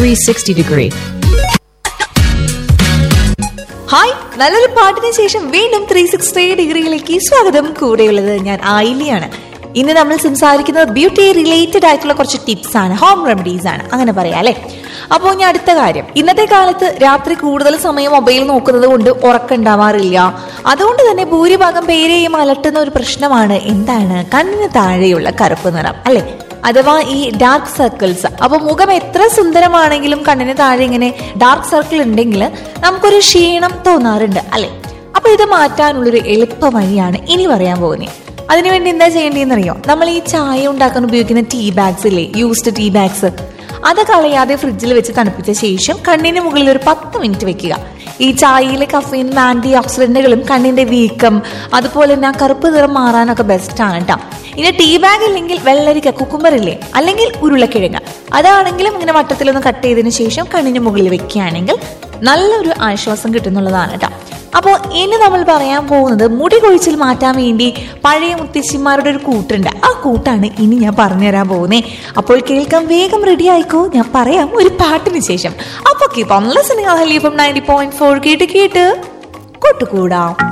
360 degree. Hi നല്ലൊരു പാട്ടിന് ശേഷം വീണ്ടും ത്രീ സിക്സ്റ്റി ഡിഗ്രിയിലേക്ക് സ്വാഗതം കൂടെയുള്ളത് ഞാൻ ആയിലിയാണ് ഇന്ന് നമ്മൾ സംസാരിക്കുന്നത് ബ്യൂട്ടി റിലേറ്റഡ് ആയിട്ടുള്ള കുറച്ച് ടിപ്സ് ആണ് ഹോം റെമഡീസ് ആണ് അങ്ങനെ പറയാം അല്ലെ അപ്പോൾ ഞാൻ അടുത്ത കാര്യം ഇന്നത്തെ കാലത്ത് രാത്രി കൂടുതൽ സമയം മൊബൈൽ നോക്കുന്നത് കൊണ്ട് ഉറക്കമുണ്ടാവാറില്ല അതുകൊണ്ട് തന്നെ ഭൂരിഭാഗം പേരെയും അലട്ടുന്ന ഒരു പ്രശ്നമാണ് എന്താണ് കണ്ണിന് താഴെയുള്ള കറുപ്പ് നിറം അല്ലെ അഥവാ ഈ ഡാർക്ക് സർക്കിൾസ് അപ്പൊ മുഖം എത്ര സുന്ദരമാണെങ്കിലും കണ്ണിന് താഴെ ഇങ്ങനെ ഡാർക്ക് സർക്കിൾ ഉണ്ടെങ്കിൽ നമുക്കൊരു ക്ഷീണം തോന്നാറുണ്ട് അല്ലെ അപ്പൊ ഇത് മാറ്റാനുള്ളൊരു എളുപ്പ വഴിയാണ് ഇനി പറയാൻ പോകുന്നത് അതിനുവേണ്ടി എന്താ ചെയ്യേണ്ടതെന്ന് അറിയോ നമ്മൾ ഈ ചായ ഉണ്ടാക്കാൻ ഉപയോഗിക്കുന്ന ടീ ബാഗ്സ് ഇല്ലേ യൂസ്ഡ് ടീ ബാഗ്സ് അത് കളയാതെ ഫ്രിഡ്ജിൽ വെച്ച് തണുപ്പിച്ച ശേഷം കണ്ണിന് മുകളിൽ ഒരു പത്ത് മിനിറ്റ് വെക്കുക ഈ ചായയിലെ കഫീനും ആന്റി ഓക്സിഡന്റുകളും കണ്ണിന്റെ വീക്കം അതുപോലെ തന്നെ ആ കറുപ്പ് നിറം മാറാനൊക്കെ ബെസ്റ്റ് ആണ് കേട്ടോ ഇനി ടീ ബാഗ് ഇല്ലെങ്കിൽ വെള്ളരിക്ക കുക്കുമ്പർ ഇല്ലേ അല്ലെങ്കിൽ ഉരുളക്കിഴങ്ങ് അതാണെങ്കിലും ഇങ്ങനെ വട്ടത്തിലൊന്ന് കട്ട് ചെയ്തതിനു ശേഷം കണ്ണിന് മുകളിൽ വെക്കുകയാണെങ്കിൽ നല്ലൊരു ആശ്വാസം കിട്ടുന്നുള്ളതാണ് കേട്ടോ അപ്പോൾ ഇനി നമ്മൾ പറയാൻ പോകുന്നത് മുടി കൊഴിച്ചിൽ മാറ്റാൻ വേണ്ടി പഴയ മുത്തശ്ശിമാരുടെ ഒരു കൂട്ടുണ്ട് ആ കൂട്ടാണ് ഇനി ഞാൻ പറഞ്ഞുതരാൻ പോകുന്നത് അപ്പോൾ കേൾക്കാൻ വേഗം റെഡി ആയിക്കോ ഞാൻ പറയാം ഒരു പാട്ടിന് ശേഷം അപ്പൊ കീപ്പ് ഓൺ ലിസണിങ് ഹലി ഫ്രം നയൻറ്റി പോയിന്റ് ഫോർ കേട്ട് കേട്ട് കൂട്ടുകൂടാം